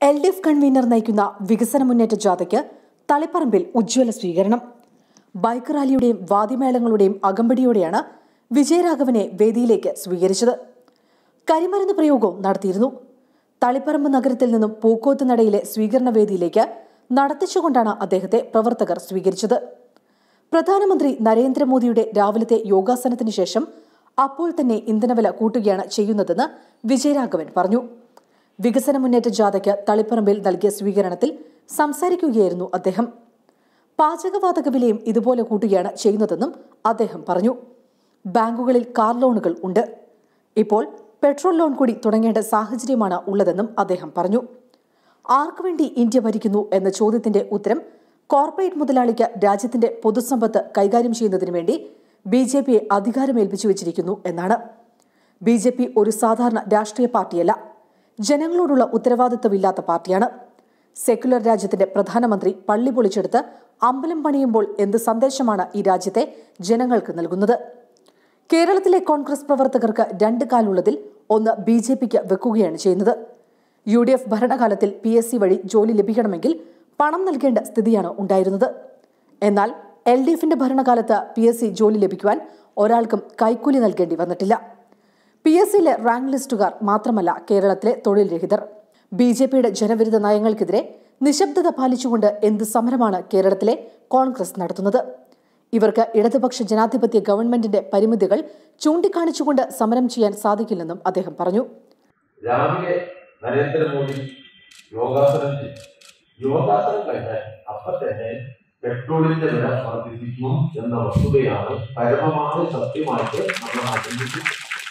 L D F convener നയിക്കുന്ന വികസന മുന്നേറ്റ ജാഥയ്ക്ക് തളിപ്പറമ്പിൽ ഉജ്ജ്വല സ്വീകരണം ബൈക്ക് റാലിയുടെയും വാദ്യമേളങ്ങളുടെയും അകമ്പടിയോടെയാണ് വിജയരാഘവനെ വേദിയിലേക്ക് സ്വീകരിച്ചത് കരിമരുന്ന് പ്രയോഗവും നടത്തിയിരുന്നു തളിപ്പറമ്പ് നഗരത്തിൽ നിന്നും പൂക്കോത്ത് നടയിലെ സ്വീകരണ വേദിയിലേക്ക് നടത്തിച്ചുകൊണ്ടാണ് അദ്ദേഹത്തെ പ്രവർത്തകർ സ്വീകരിച്ചത് പ്രധാനമന്ത്രി നരേന്ദ്രമോദിയുടെ രാവിലത്തെ യോഗാസനത്തിന് ശേഷം അപ്പോൾ തന്നെ ഇന്ധനവില കൂട്ടുകയാണ് ചെയ്യുന്നതെന്ന് വിജയരാഘവൻ പറഞ്ഞു വികസന മുന്നേറ്റ ജാഥയ്ക്ക് തളിപ്പറമ്പിൽ നൽകിയ സ്വീകരണത്തിൽ സംസാരിക്കുകയായിരുന്നു അദ്ദേഹം പാചകവാതക വിലയും ഇതുപോലെ കൂട്ടുകയാണ് ചെയ്യുന്നതെന്നും അദ്ദേഹം പറഞ്ഞു ബാങ്കുകളിൽ കാർ ലോണുകൾ ഉണ്ട് ഇപ്പോൾ പെട്രോൾ ലോൺ കൂടി തുടങ്ങേണ്ട സാഹചര്യമാണ് ഉള്ളതെന്നും അദ്ദേഹം പറഞ്ഞു ആർക്കു വേണ്ടി ഇന്ത്യ ഭരിക്കുന്നു എന്ന ചോദ്യത്തിന്റെ ഉത്തരം കോർപ്പറേറ്റ് മുതലാളിക്ക് രാജ്യത്തിന്റെ പൊതുസമ്പത്ത് കൈകാര്യം ചെയ്യുന്നതിന് വേണ്ടി ബി ജെ പിയെ അധികാരമേൽപ്പിച്ചു വെച്ചിരിക്കുന്നു എന്നാണ് ബി ജെ പി ഒരു സാധാരണ രാഷ്ട്രീയ പാർട്ടിയല്ല ജനങ്ങളോടുള്ള ഉത്തരവാദിത്തമില്ലാത്ത പാർട്ടിയാണ് സെക്യുലർ രാജ്യത്തിന്റെ പ്രധാനമന്ത്രി പള്ളി പൊളിച്ചെടുത്ത് അമ്പലം പണിയുമ്പോൾ എന്ത് സന്ദേശമാണ് ഈ രാജ്യത്തെ ജനങ്ങൾക്ക് നൽകുന്നത് കേരളത്തിലെ കോൺഗ്രസ് പ്രവർത്തകർക്ക് രണ്ട് കാലുള്ളതിൽ ഒന്ന് ബി ജെ പിക്ക് വെക്കുകയാണ് ചെയ്യുന്നത് യു ഡി എഫ് ഭരണകാലത്തിൽ പി എസ് സി വഴി ജോലി ലഭിക്കണമെങ്കിൽ പണം നൽകേണ്ട സ്ഥിതിയാണ് ഉണ്ടായിരുന്നത് എന്നാൽ എൽ ഡി എഫിന്റെ ഭരണകാലത്ത് പി എസ് സി ജോലി ലഭിക്കുവാൻ ഒരാൾക്കും കൈക്കൂലി നൽകേണ്ടി വന്നിട്ടില്ല പി എസ് സിയിലെ റാങ്ക് ലിസ്റ്റുകാർ മാത്രമല്ല കേരളത്തിലെ തൊഴിൽ രഹിതർ ബി ജെ പിയുടെ ജനവിരുദ്ധ നയങ്ങൾക്കെതിരെ നിശബ്ദത പാലിച്ചുകൊണ്ട് എന്ത് സമരമാണ് കേരളത്തിലെ കോൺഗ്രസ് നടത്തുന്നത് ഇവർക്ക് ഇടതുപക്ഷ ജനാധിപത്യ ഗവൺമെന്റിന്റെ പരിമിതികൾ ചൂണ്ടിക്കാണിച്ചുകൊണ്ട് സമരം ചെയ്യാൻ സാധിക്കില്ലെന്നും അദ്ദേഹം പറഞ്ഞു രാവിലെ നരേന്ദ്രമോദി യോഗാസനം ചെയ്തു യോഗാസനം കഴിഞ്ഞാൽ അപ്പൊ തന്നെ പെട്രോളിന്റെ വില വർദ്ധിപ്പിക്കും എന്ന വസ്തുതയാണ് പരമമായ സത്യമായിട്ട് നമ്മൾ ആചരിച്ചു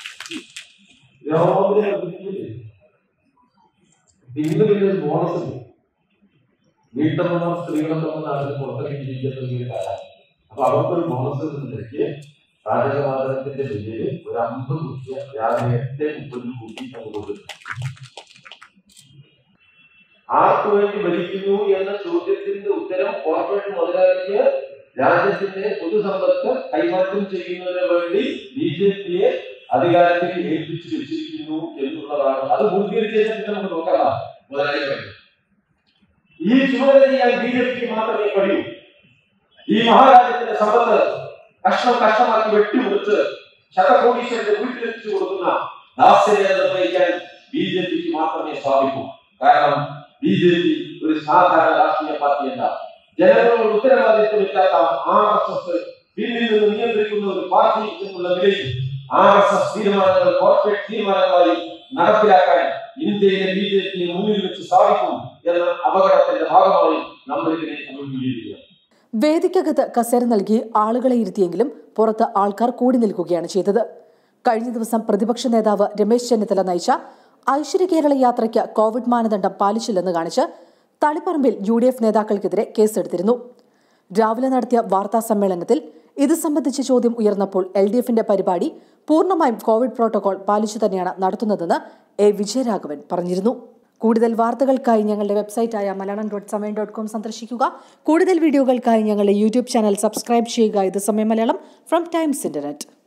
രാവിലെ വർദ്ധിപ്പിച്ചില്ലേ? ഇന്ന് പിന്നെ ഒരു ബോണസ് ഉണ്ട് വീട്ടമ്മമാർ സ്ത്രീകളൊക്കെ ഒന്ന് നാട്ടിൽ പുറത്തിറങ്ങി ജീവിക്കുന്ന ഒരു കാലം അപ്പൊ അവർക്കൊരു ബോണസ് എന്ന നിലയ്ക്ക് പാചകവാതകത്തിന്റെ പേരിൽ ഒരു അമ്പത് റുപ്യ രാവിലെ എട്ട് മുപ്പത് കൂട്ടി അങ്ങോട്ട് ആർക്കു വേണ്ടി ഭരിക്കുന്നു എന്ന ചോദ്യത്തിന്റെ ഉത്തരം കോർപ്പറേറ്റ് മുതലാളിക്ക് രാജ്യത്തിന്റെ പൊതുസമ്പത്ത് കൈമാറ്റം ചെയ്യുന്നതിന് വേണ്ടി ബി ജെ പിയെ അധികാരത്തിൽ ഏൽപ്പിച്ചു വെച്ചിരിക്കുന്നു എന്നുള്ളതാണ് അത് പൂർത്തീകരിച്ചതിനെ പിന്നെ നമുക്ക് നോക്കാം മുതലാളി പറയും ഈ ചുമതല ചെയ്യാൻ ബി ജെ പിക്ക് മാത്രമേ കഴിയൂ ഈ മഹാരാജ്യത്തിന്റെ സമ്പത്ത് കഷ്ണം കഷ്ണമാക്കി വെട്ടിമുറിച്ച് ശതകോടീശ്വരന്റെ വീട്ടിലെത്തിച്ചു കൊടുക്കുന്ന ദാസ്യനെ നിർവഹിക്കാൻ ബി ജെ പിക്ക് മാത്രമേ സാധിക്കൂ കാരണം ബി ജെ പി ഒരു സാധാരണ രാഷ്ട്രീയ പാർട്ടിയല്ല ജനങ്ങളോട് ഉത്തരവാദിത്വമില്ലാത്ത ആർ എസ് എസ് പിന്നിൽ നിന്ന് നിയന്ത്രിക്കുന്ന ഒരു പാർട്ടി എന്നുള്ള നിലയിൽ ആർ എസ് എസ് തീരുമാനങ്ങൾ കോർപ്പറേറ്റ് തീരുമാനങ്ങളായി നടപ്പിലാക്കാൻ ഇന്ത്യയിലെ ബി ജെ പിയെ മുന്നിൽ വെച്ച് സാധിക്കും എന്ന അപകടത്തിന്റെ ഭാഗമായി നമ്മൾ ഇതിനെ അഭിമുഖീകരിക്കുക വേദിക്കകത്ത് കസേര നൽകി ആളുകളെ ഇരുത്തിയെങ്കിലും പുറത്ത് ആൾക്കാർ കൂടി നിൽക്കുകയാണ് ചെയ്തത് കഴിഞ്ഞ ദിവസം പ്രതിപക്ഷ നേതാവ് രമേശ് ചെന്നിത്തല നയിച്ച ഐശ്വര്യ കേരള യാത്രയ്ക്ക് കോവിഡ് മാനദണ്ഡം പാലിച്ചില്ലെന്ന് കാണിച്ച് തളിപ്പറമ്പിൽ യു ഡി എഫ് നേതാക്കൾക്കെതിരെ കേസെടുത്തിരുന്നു രാവിലെ നടത്തിയ വാർത്താ സമ്മേളനത്തിൽ ഇത് സംബന്ധിച്ച ചോദ്യം ഉയർന്നപ്പോൾ എൽ ഡി എഫിന്റെ പരിപാടി പൂർണ്ണമായും കോവിഡ് പ്രോട്ടോകോൾ പാലിച്ചു തന്നെയാണ് നടത്തുന്നതെന്ന് എ വിജയരാഘവൻ പറഞ്ഞിരുന്നു കൂടുതൽ വാർത്തകൾക്കായി ഞങ്ങളുടെ വെബ്സൈറ്റായ Malayalam dot Samayam dot com സന്ദർശിക്കുക കൂടുതൽ വീഡിയോകൾക്കായി ഞങ്ങളുടെ യൂട്യൂബ് ചാനൽ സബ്സ്ക്രൈബ് ചെയ്യുക ഇത് സമയം മലയാളം ഫ്രം ടൈംസ് ഇന്റർനെറ്റ്